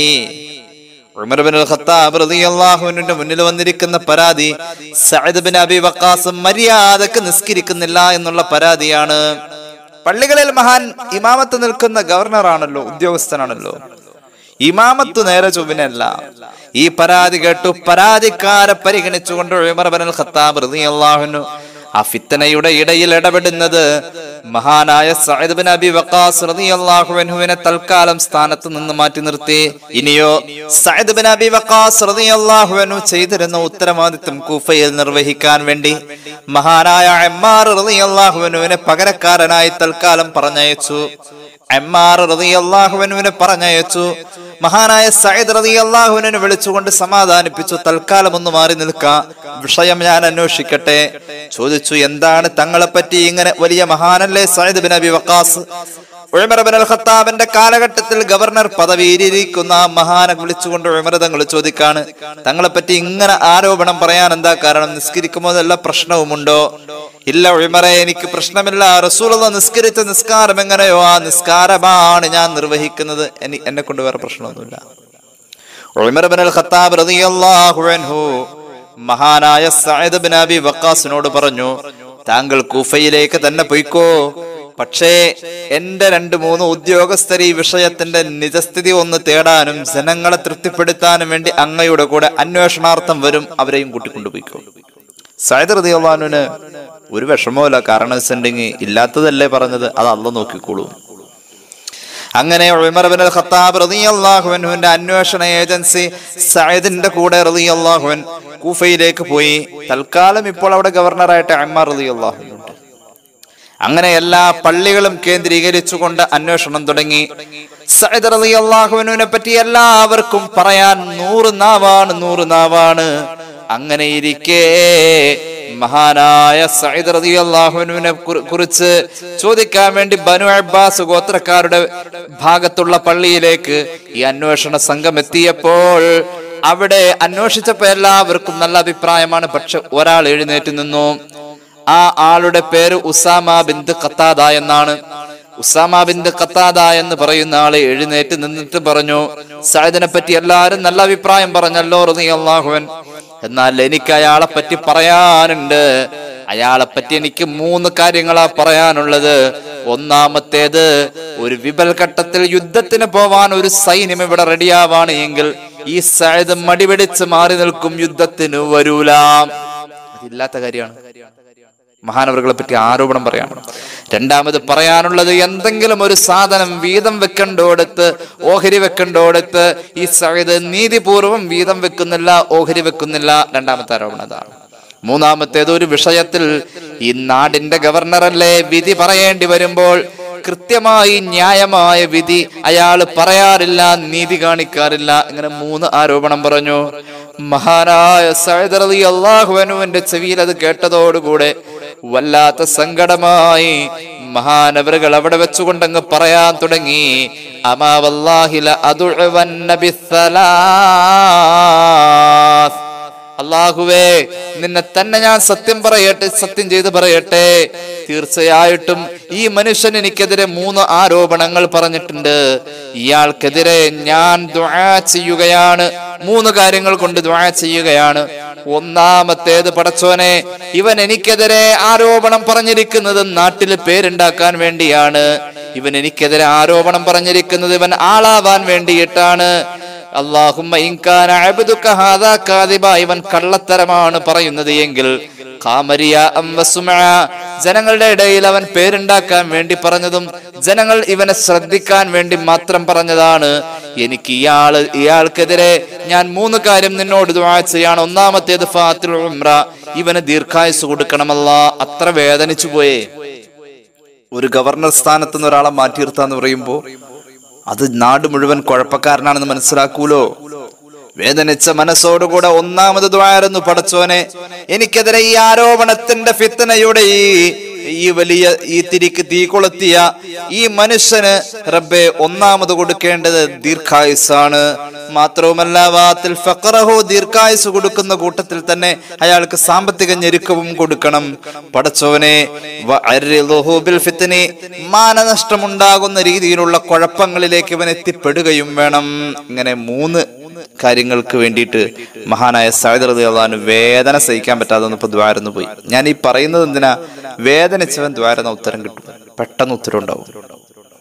[SPEAKER 2] ഉമർ ഇബ്നുൽ ഖത്താബ് റളിയല്ലാഹു അൻഹുവിന്റെ മുന്നിൽ വന്നിരിക്കുന്ന പരാതി സഅദ് ബിൻ അബി വഖാസ് മര്യാദക്ക് നിസ്കരിക്കുന്നില്ല എന്നുള്ള പരാതിയാണ് പള്ളികളിൽ മഹാൻ ഇമാമത്ത് നിൽക്കുന്ന ഗവർണറാണല്ലോ ഉദ്യോഗസ്ഥനാണല്ലോ ഇമാമത്ത് നേരെ ചൊവ്വിനല്ല ഈ പരാതി കേട്ടു പരാതിക്കാരെ പരിഗണിച്ചുകൊണ്ട് ഉമർ ബിൻ ഖത്താബ് റളിയല്ലാഹു അൻഹു ആ ഫിത്തനയുടെ ഇടയിൽ ഇടപെടുന്നത് മഹാനായ സഅദ് ബിൻ അബി വഖാസ് റളിയല്ലാഹു അൻഹുവിനെ തൽക്കാലം സ്ഥാനത്ത് നിന്ന് മാറ്റി നിർത്തി ഇനിയോ സഅദ് ബിൻ അബി വഖാസ് റളിയല്ലാഹു അൻഹു ചെയ്തിരുന്ന ഉത്തരവാദിത്വം കൂഫയിൽ നിർവഹിക്കാൻ വേണ്ടി മഹാനായ അമ്മാർ റളിയല്ലാഹു അൻഹുവിനെ പകരക്കാരനായി തൽക്കാലം പറഞ്ഞയച്ചു അമ്മാർ റളിയല്ലാഹുവിനെ പറഞ്ഞയച്ചു മഹാനായ സയ്യിദ് റളിയല്ലാഹുവിനെ വിളിച്ചുകൊണ്ട് സമാധാനിപ്പിച്ചു തൽക്കാലം ഒന്ന് മാറി നിൽക്ക വിഷയം ഞാൻ അന്വേഷിക്കട്ടെ ചോദിച്ചു എന്താണ് തങ്ങളെ പറ്റി ഇങ്ങനെ വലിയ മഹാനല്ലേ Sayyid bin Abi Waqqas Umar bin al ഖത്താബിന്റെ കാലഘട്ടത്തിൽ ഗവർണർ പദവിയിലിരിക്കുന്ന ആ മഹാനെ വിളിച്ചുകൊണ്ട് ഉമർ തങ്ങൾ ചോദിക്കാണ് തങ്ങളെ പറ്റി ഇങ്ങനെ ആരോപണം പറയാൻ എന്താ കാരണം നിസ്കരിക്കുമ്പോൾ വല്ല പ്രശ്നവുമുണ്ടോ ഇല്ല ഉമറെ എനിക്ക് പ്രശ്നമില്ല റസൂലുള്ള നിസ്കരിച്ച നിസ്കാരം എങ്ങനെയോ ആ നിസ്കാരമാണ് ഞാൻ നിർവഹിക്കുന്നത് എനി എന്നെ കൊണ്ട് വേറെ പ്രശ്നമൊന്നുമില്ല ഉമർ ബിൻ അൽ ഖത്താബ് റളിയല്ലാഹു അൻഹു മഹാനായ സഅദ് ബിൻ അബി വക്കാസിനോട് പറഞ്ഞു താങ്കൾ കൂഫയിലേക്ക് തന്നെ പൊയ്ക്കോ പക്ഷേ എന്റെ രണ്ട് മൂന്ന് ഉദ്യോഗസ്ഥർ ഈ വിഷയത്തിന്റെ നിജസ്ഥിതി ഒന്ന് തേടാനും ജനങ്ങളെ തൃപ്തിപ്പെടുത്താനും വേണ്ടി അങ്ങയുടെ കൂടെ അന്വേഷണാർത്ഥം വരും അവരെയും കൂട്ടിക്കൊണ്ടുപോയിക്കോ സയ്യിദ് റളിയല്ലാഹുവിന് ഒരു വിഷമവുമില്ല കാരണം വെച്ചിട്ടുണ്ടെങ്കിൽ ഇല്ലാത്തതല്ലേ പറഞ്ഞത് അത് അല്ല നോക്കിക്കോളൂ അങ്ങനെ ഉമർ ബിൻ ഖത്താബ് റളിയല്ലാഹു അൻഹുവിന്റെ അന്വേഷണ ഏജൻസി സയ്യിദിന്റെ കൂടെ റളിയല്ലാഹു അൻ കൂഫയിലേക്ക് പോയി തൽക്കാലം ഇപ്പോൾ അവിടെ ഗവർണറായിട്ട് അമ്മാർ റളിയല്ലാഹു അൻഹു ഉണ്ട് അങ്ങനെ എല്ലാ പള്ളികളും കേന്ദ്രീകരിച്ചുകൊണ്ട് അന്വേഷണം തുടങ്ങി സയ്യിദ് റളിയല്ലാഹുവിനെ പറ്റി എല്ലാവർക്കും പറയാൻ നൂറ് നാവാണ് നൂറ് നാവാണ് അങ്ങനെ ഇരിക്കേ മഹാനായ സയ്യിദ് റളിയല്ലാഹുവിനെ കുറിച്ച് ചോദിക്കാൻ വേണ്ടി ബനു അബ്ബാസ് ഗോത്രക്കാരുടെ ഭാഗത്തുള്ള പള്ളിയിലേക്ക് ഈ അന്വേഷണ സംഘം എത്തിയപ്പോൾ അവിടെ അന്വേഷിച്ചപ്പോ എല്ലാവർക്കും നല്ല അഭിപ്രായമാണ് പക്ഷെ ഒരാൾ എഴുന്നേറ്റ് നിന്നു ആ ആളുടെ പേര് ഉസാമ ബിന്ദ് ഖത്താദ എന്നാണ് ഉസാമ ബിന്ദ് ഖത്താദ എന്ന് പറയുന്ന ആള് എഴുന്നേറ്റ് നിന്നിട്ട് പറഞ്ഞു സൈദിനെ പറ്റി എല്ലാരും നല്ല അഭിപ്രായം പറഞ്ഞല്ലോ റളിയല്ലാഹുവൻ എന്നാൽ എനിക്ക് അയാളെ പറ്റി പറയാനുണ്ട് അയാളെ പറ്റി എനിക്ക് മൂന്ന് കാര്യങ്ങളാ പറയാനുള്ളത് ഒന്നാമത്തേത് ഒരു വിപൽ ഘട്ടത്തിൽ യുദ്ധത്തിന് പോവാൻ ഒരു സൈന്യം ഇവിടെ റെഡിയാവാണ് എങ്കിൽ ഈ സൈദ് മടിപിടിച്ച് മാറി നിൽക്കും യുദ്ധത്തിന് വരൂല അതില്ലാത്ത കാര്യമാണ് മഹാനവറുകളെ പറ്റി ആരോപണം പറയാണ് രണ്ടാമത് പറയാനുള്ളത് എന്തെങ്കിലും ഒരു സാധനം വീതം വെക്കണ്ടോടത്ത് ഓഹരി വെക്കണ്ടോടത്ത് ഈ സഹിത് നീതിപൂർവം വീതം വെക്കുന്നില്ല ഓഹരി വെക്കുന്നില്ല രണ്ടാമത്തെ ആരോപണം അതാണ് മൂന്നാമത്തേത് ഒരു വിഷയത്തിൽ ഈ നാടിന്റെ ഗവർണറല്ലേ വിധി പറയേണ്ടി വരുമ്പോൾ കൃത്യമായി ന്യായമായ വിധി അയാൾ പറയാറില്ല നീതി കാണിക്കാറില്ല ഇങ്ങനെ മൂന്ന് ആരോപണം പറഞ്ഞു മഹാനായ സൈദർ അലി അള്ളാഹുവനുവിന്റെ ചെവിയിൽ അത് കേട്ടതോടുകൂടെ വല്ലാത്ത സങ്കടമായി മഹാനവറുകൾ അവിടെ വെച്ചുകൊണ്ടങ്ങ് പറയാൻ തുടങ്ങി അമാവല്ലാഹില അതുഴവന്നബിസലാസ് അള്ളാഹുവേ നിന്നെ തന്നെ ഞാൻ സത്യം പറയട്ടെ സത്യം ചെയ്ത് പറയട്ടെ തീർച്ചയായിട്ടും ഈ മനുഷ്യൻ എനിക്കെതിരെ മൂന്ന് ആരോപണങ്ങൾ പറഞ്ഞിട്ടുണ്ട് ഇയാൾക്കെതിരെ ഞാൻ ദുആ ചെയ്യുകയാണ് മൂന്ന് കാര്യങ്ങൾ കൊണ്ട് ദുആ ചെയ്യുകയാണ് ഒന്നാമത്തേത് പടച്ചോനെ ഇവൻ എനിക്കെതിരെ ആരോപണം പറഞ്ഞിരിക്കുന്നത് നാട്ടിൽ പേരുണ്ടാക്കാൻ വേണ്ടിയാണ് ഇവൻ എനിക്കെതിരെ ആരോപണം പറഞ്ഞിരിക്കുന്നത് ഇവൻ ആളാവാൻ വേണ്ടിയിട്ടാണ് അള്ളാഹുമ്മ ഇൻകാന അബ്ദുക ഹാദാ കാദിബ ഇവൻ കള്ളത്തരമാണ് പറയുന്നത് എങ്കിൽ ഖാമരിയ അം വസുമഅ ജനങ്ങളുടെ ഇടയിൽ അവൻ പേരുണ്ടാക്കാൻ വേണ്ടി പറഞ്ഞതും ജനങ്ങൾ ഇവനെ ശ്രദ്ധിക്കാൻ വേണ്ടി മാത്രം പറഞ്ഞതാണ് എനിക്ക് ഇയാള് ഇയാൾക്കെതിരെ ഞാൻ മൂന്ന് കാര്യം നിന്നോട് ദുആ ചെയ്യാണ് ഒന്നാമത്തേത് ഫാത്തിൽ ഉംറ ഇവന് ദീർഘായുസ് കൊടുക്കണമല്ല അത്ര വേദനിച്ചു പോയേ ഒരു ഗവർണർ സ്ഥാനത്ത് നിന്ന് ഒരാളെ മാറ്റി നിർത്താന്ന് പറയുമ്പോ അത് നാട് മുഴുവൻ കുഴപ്പക്കാരനാണെന്ന് മനസ്സിലാക്കൂലോ വേദനിച്ച മനസ്സോടുകൂടെ ഒന്നാമത് ദ്വാരുന്നു പടച്ചോനെ എനിക്കെതിരെ ഈ ആരോപണത്തിന്റെ ഫിത്തനയുടെ ഈ ഈ വലിയ ഈ തിരിക്ക് തീ കൊളുത്തിയ ഈ മനുഷ്യന് റബ്ബെ ഒന്നാമത് കൊടുക്കേണ്ടത് ദീർഘായുസാണ് മാത്രവുമല്ല വാത്തിൽ ഫഖറഹു ദീർഘായുസ് കൊടുക്കുന്ന കൂട്ടത്തിൽ തന്നെ അയാൾക്ക് സാമ്പത്തിക ഞെരുക്കവും കൊടുക്കണം പടച്ചോനെ വഅരിളുഹു ബിൽ ഫിത്നി മാനനഷ്ടമുണ്ടാകുന്ന രീതിയിലുള്ള കുഴപ്പങ്ങളിലേക്ക് ഇവൻ എത്തിപ്പെടുകയും വേണം ഇങ്ങനെ മൂന്ന് കാര്യങ്ങൾക്ക് വേണ്ടിയിട്ട് മഹാനായ സായുധ അള്ളഹാന് വേദന സഹിക്കാൻ പറ്റാതെ ഇപ്പൊ ദ്വാരന്ന് പോയി ഞാൻ ഈ പറയുന്നത് എന്തിനാ വേദനിച്ചവൻ ദ്വാരന്ന ഉത്തരം കിട്ടും പെട്ടെന്ന് ഉത്തരം ഉണ്ടാവും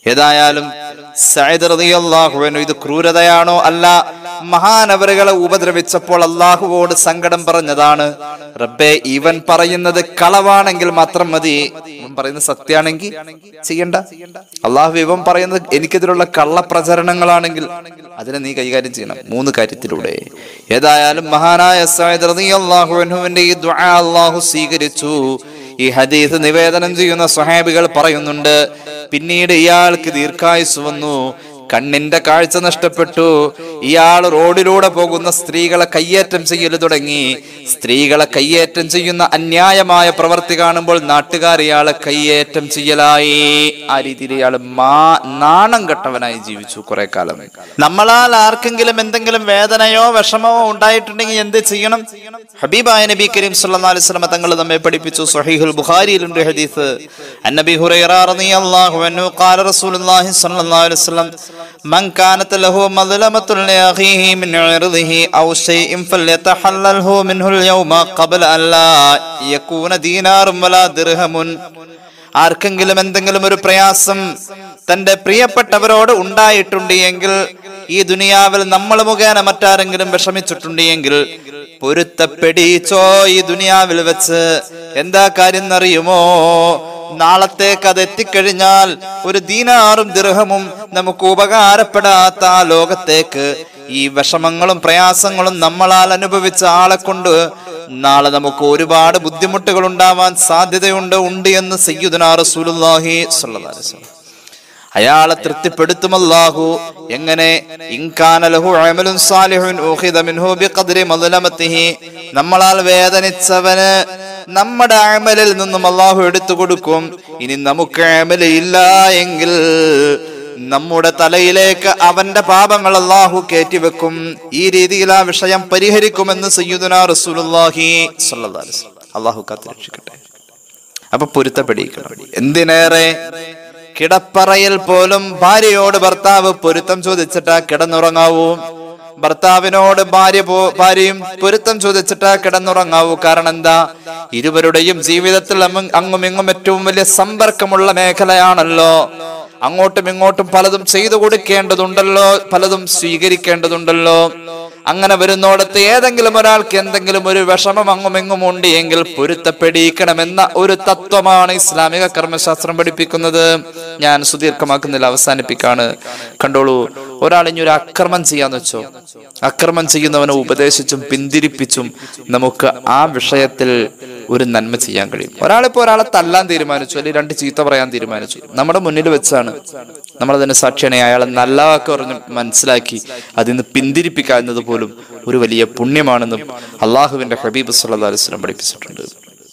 [SPEAKER 2] ഏതായാലും സയ്യിദ് റളിയല്ലാഹു അൻഹു ഇത് ക്രൂരതയാണോ അല്ല മഹാനവറുകളെ ഉപദ്രവിച്ചപ്പോൾ അള്ളാഹുവോട് സങ്കടം പറഞ്ഞതാണ് റബ്ബേ ഇവൻ പറയുന്നത് കളവാണെങ്കിൽ മാത്രം മതി ഇവൻ പറയുന്നത് സത്യാണെങ്കിൽ ചെയ്യണ്ട അള്ളാഹു ഇവൻ പറയുന്നത് എനിക്കെതിരുള്ള കള്ളപ്രചരണങ്ങളാണെങ്കിൽ അതിനെ നീ കൈകാര്യം ചെയ്യണം മൂന്ന് കാര്യത്തിലൂടെ ഏതായാലും മഹാനായ സയ്യിദ് റളിയല്ലാഹു അൻഹുവിന്റെ ഈ ദുആ അള്ളാഹു സ്വീകരിച്ചു ഈ ഹദീസ് നിവേദനം ചെയ്യുന്ന സ്വഹാബികൾ പറയുന്നുണ്ട് പിന്നീട് ഇയാൾക്ക് ദീർഘായുസ് വന്നു കണ്ണിന്റെ കാഴ്ച നഷ്ടപ്പെട്ടു ഇയാൾ റോഡിലൂടെ പോകുന്ന സ്ത്രീകളെ കയ്യേറ്റം ചെയ്യൽ തുടങ്ങി സ്ത്രീകളെ കയ്യേറ്റം ചെയ്യുന്ന അന്യായമായ പ്രവൃത്തി കാണുമ്പോൾ നാട്ടുകാർ ഇയാളെ കയ്യേറ്റം ചെയ്യലായി ആ രീതിയിൽ ഇയാൾ മാ നാണം കെട്ടവനായി ജീവിച്ചു കുറെ കാലം നമ്മളാൽ ആർക്കെങ്കിലും എന്തെങ്കിലും വേദനയോ വിഷമമോ ഉണ്ടായിട്ടുണ്ടെങ്കിൽ എന്ത് ചെയ്യണം ഹബീബായ നബി കരീം സല്ലല്ലാഹു അലൈഹി വസല്ലം തങ്ങൾ നമ്മെ പഠിപ്പിച്ചു സ്വഹീഹുൽ ബുഖാരിയിലുണ്ട് ഹദീസ് അന്നബി ഹുറൈറ റളിയല്ലാഹു അൻഹു ഖാല റസൂലുള്ളാഹി സ്വല്ലല്ലാഹു അലൈഹി വസല്ലം മൻ കാനത ലഹു മദ്ലമത്തുൻ ലിഅഖീഹി മിൻ ഇർദിഹി ഔ ഷൈഇൻ ഫല്യതഹല്ലൽഹു മിൻഹുൽ യൗമ ഖബ്ല അൻ ലാ യകൂന ദീനാറും വലാ ദിർഹമുൻ ആർക്കെങ്കിലും എന്തെങ്കിലും ഒരു പ്രയാസം തന്റെ പ്രിയപ്പെട്ടവരോട് ഉണ്ടായിട്ടുണ്ട് എങ്കിൽ ഈ ദുനിയാവിൽ നമ്മൾ മുഖേന മറ്റാരെങ്കിലും വിഷമിച്ചിട്ടുണ്ട് എങ്കിൽ പൊരുത്തപ്പെടിച്ചോ ഈ ദുനിയാവിൽ വെച്ച് എന്താ കാര്യം എന്നറിയുമോ നാളത്തേക്ക് അത് എത്തിക്കഴിഞ്ഞാൽ ഒരു ദീനാറും ദിർഹമും നമുക്ക് ഉപകാരപ്പെടാത്ത ആ ലോകത്തേക്ക് ഈ വിഷമങ്ങളും പ്രയാസങ്ങളും നമ്മളാൽ അനുഭവിച്ച ആളെ കൊണ്ട് നാളെ നമുക്ക് ഒരുപാട് ബുദ്ധിമുട്ടുകൾ ഉണ്ടാവാൻ സാധ്യതയുണ്ട് ഉണ്ട് എന്ന് സയ്യുദന റസൂലുള്ളാഹി സ്വല്ലല്ലാഹു അലൈഹി വസല്ലം അയാളെ തൃപ്തിപ്പെടുത്തും അല്ലാഹു എങ്ങനെ ഇൻകാന ലഹു അമലുൻ സാലിഹുൻ ഉഖിദ മിൻഹു ബിഖദ്രി മദ്ലമത്തിഹി നമ്മളാൽ വേദനിച്ചവന് നമ്മുടെ അമലിൽ നിന്നും അല്ലാഹു എടുത്തു കൊടുക്കും ഇനി നമുക്ക് അമല് ഇല്ല എങ്കിൽ നമ്മുടെ തലയിലേക്ക് അവന്റെ പാപങ്ങൾ അള്ളാഹു കയറ്റിവെക്കും ഈ രീതിയിൽ ആ വിഷയം പരിഹരിക്കുമെന്ന് സയ്യുദന റസൂലുള്ളാഹി സ്വല്ലല്ലാഹു അലൈഹി വസല്ലം അള്ളാഹു കാത്തുരക്ഷിക്കട്ടെ അപ്പൊ പൊരുത്തപ്പെടിക്കണം എന്തിനേറെ കിടപ്പറയിൽ പോലും ഭാര്യയോട് ഭർത്താവ് പൊരുത്തം ചോദിച്ചിട്ടാ കിടന്നുറങ്ങാവൂ ഭർത്താവിനോട് ഭാര്യ പോ ഭാര്യയും പൊരുത്തം ചോദിച്ചിട്ടാ കിടന്നുറങ്ങാവൂ കാരണം എന്താ ഇരുവരുടെയും ജീവിതത്തിൽ അങ്ങും- അങ്ങും ഇങ്ങും ഏറ്റവും വലിയ സമ്പർക്കമുള്ള മേഖലയാണല്ലോ അങ്ങോട്ടും ഇങ്ങോട്ടും പലതും ചെയ്തു കൊടുക്കേണ്ടതുണ്ടല്ലോ പലതും സ്വീകരിക്കേണ്ടതുണ്ടല്ലോ അങ്ങനെ വരുന്നോടത്ത് ഏതെങ്കിലും ഒരാൾക്ക് എന്തെങ്കിലും ഒരു വിഷമം അങ്ങും എങ്ങും ഉണ്ട് എങ്കിൽ പൊരുത്തപ്പെടിക്കണമെന്ന ഒരു തത്വമാണ് ഇസ്ലാമിക കർമ്മശാസ്ത്രം പഠിപ്പിക്കുന്നത് ഞാൻ സുദീർഘമാക്കുന്നില്ല അവസാനിപ്പിക്കാണ് കണ്ടോളൂ ഒരാൾ ഇനി ഒരു അക്രമം ചെയ്യാന്ന് വെച്ചോ അക്രമം ചെയ്യുന്നവനെ ഉപദേശിച്ചും പിന്തിരിപ്പിച്ചും നമുക്ക് ആ വിഷയത്തിൽ ഒരു നന്മ ചെയ്യാൻ കഴിയും ഒരാളിപ്പോ ഒരാളെ തല്ലാൻ തീരുമാനിച്ചു അല്ലെങ്കിൽ രണ്ട് ചീത്ത പറയാൻ തീരുമാനിച്ചു നമ്മുടെ മുന്നിൽ വെച്ചാണ് നമ്മളതിന് സാക്ഷിയാണ് അയാളെ നല്ല വാക്ക് പറഞ്ഞ് മനസ്സിലാക്കി അതിൽ നിന്ന് പിന്തിരിപ്പിക്കുക എന്നത് പോലും ഒരു വലിയ പുണ്യമാണെന്നും അള്ളാഹുവിന്റെ ഹബീബ് സല്ലല്ലാഹു അലൈഹി വസല്ലം പഠിപ്പിച്ചിട്ടുണ്ട്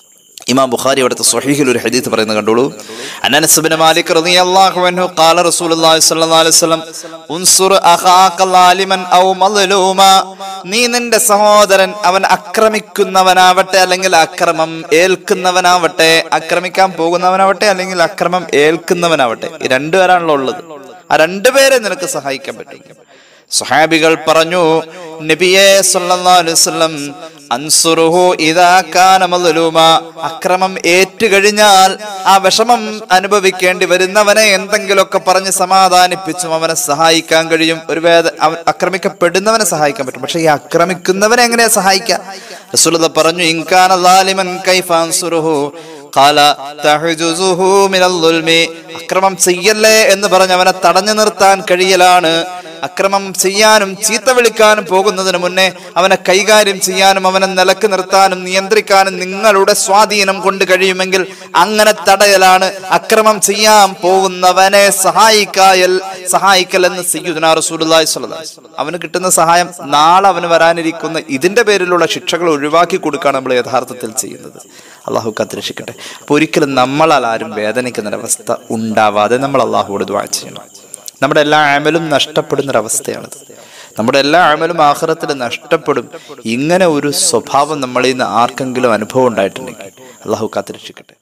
[SPEAKER 2] ഇമാം ബുഖാരി അവിടുത്തെ സ്വഹീഹിൽ ഒരു ഹദീത്ത് പറയുന്നത് കണ്ടോളൂ അനസ് ബിൻ മാലിക് റളിയല്ലാഹു അൻഹു ഖാല റസൂലുള്ളാഹി സ്വല്ലല്ലാഹു അലൈഹി വസല്ലം ഉൻസുർ അഖാക ലാലിമൻ ഔ മദ്ലൂമ നീ നിന്റെ സഹോദരൻ അവൻ ആക്രമിക്കുന്നവനാവട്ടെ അല്ലെങ്കിൽ അക്രമം ഏൽക്കുന്നവനാവട്ടെ ആക്രമിക്കാൻ പോകുന്നവനാവട്ടെ അല്ലെങ്കിൽ അക്രമം ഏൽക്കുന്നവനാവട്ടെ ഈ രണ്ടുപേരാണല്ലോ ഉള്ളത് ആ രണ്ടുപേരെ നിനക്ക് സഹായിക്കാൻ പറ്റും സുഹാബികൾ പറഞ്ഞു നബിയെ സല്ലല്ലാഹു അലൈഹി വസല്ലം അൻസുറുഹു ഇദാ കാന മദ്ലൂമ അക്രമം ഏറ്റുകഴിഞ്ഞാൽ ആ വിഷമം അനുഭവിക്കേണ്ടി വരുന്നവനെ എന്തെങ്കിലുമൊക്കെ പറഞ്ഞ് സമാധാനിപ്പിച്ചും അവനെ സഹായിക്കാൻ കഴിയും ഒരു വേദ അവൻ ആക്രമിക്കപ്പെടുന്നവനെ സഹായിക്കാൻ പറ്റും പക്ഷെ ഈ ആക്രമിക്കുന്നവനെ എങ്ങനെയാ സഹായിക്കുക റസൂലുള്ളാഹി പറഞ്ഞു ഇൻകാന ലാലിമൻ കൈഫ അൻസുറുഹു ഖാല തഹ്ജുസുഹു മിനൽ ദുൽമി അക്രമം ചെയ്യല്ലേ എന്ന് പറഞ്ഞ് അവനെ തടഞ്ഞു നിർത്താൻ കഴിയലാണ് അക്രമം ചെയ്യാനും ചീത്ത വിളിക്കാനും പോകുന്നതിന് മുന്നേ അവനെ കൈകാര്യം ചെയ്യാനും അവനെ നിലക്ക് നിർത്താനും നിയന്ത്രിക്കാനും നിങ്ങളുടെ സ്വാധീനം കൊണ്ട് കഴിയുമെങ്കിൽ അങ്ങനെ തടയലാണ് അക്രമം ചെയ്യാൻ പോകുന്നവനെ സഹായിക്കായൽ സഹായിക്കൽ എന്ന് സയ്യിദുനാ റസൂലുള്ളാഹി സ്വല്ലല്ലാഹു അലൈഹി വസല്ലം. അവന് കിട്ടുന്ന സഹായം നാളെ അവന് വരാനിരിക്കുന്ന ഇതിന്റെ പേരിലുള്ള ശിക്ഷകൾ ഒഴിവാക്കി കൊടുക്കുകയാണ് നമ്മൾ യഥാർത്ഥത്തിൽ ചെയ്യുന്നത് അള്ളാഹു കാത്തിരക്ഷിക്കട്ടെ അപ്പൊ ഒരിക്കലും നമ്മളാൽ ആരും വേദനിക്കുന്ന ഒരവസ്ഥ ഉണ്ടാവാതെ നമ്മൾ അള്ളാഹുവോട് ദ്വാ ചെയ്യണം നമ്മുടെ എല്ലാ ആമലും നഷ്ടപ്പെടുന്ന ഒരവസ്ഥയാണത് നമ്മുടെ എല്ലാ ആമലും ആഹ്റത്തിൽ നഷ്ടപ്പെടും ഇങ്ങനെ ഒരു സ്വഭാവം നമ്മളിൽ നിന്ന് ആർക്കെങ്കിലും അനുഭവം ഉണ്ടായിട്ടുണ്ടെങ്കിൽ അള്ളാഹു കാത്തിരക്ഷിക്കട്ടെ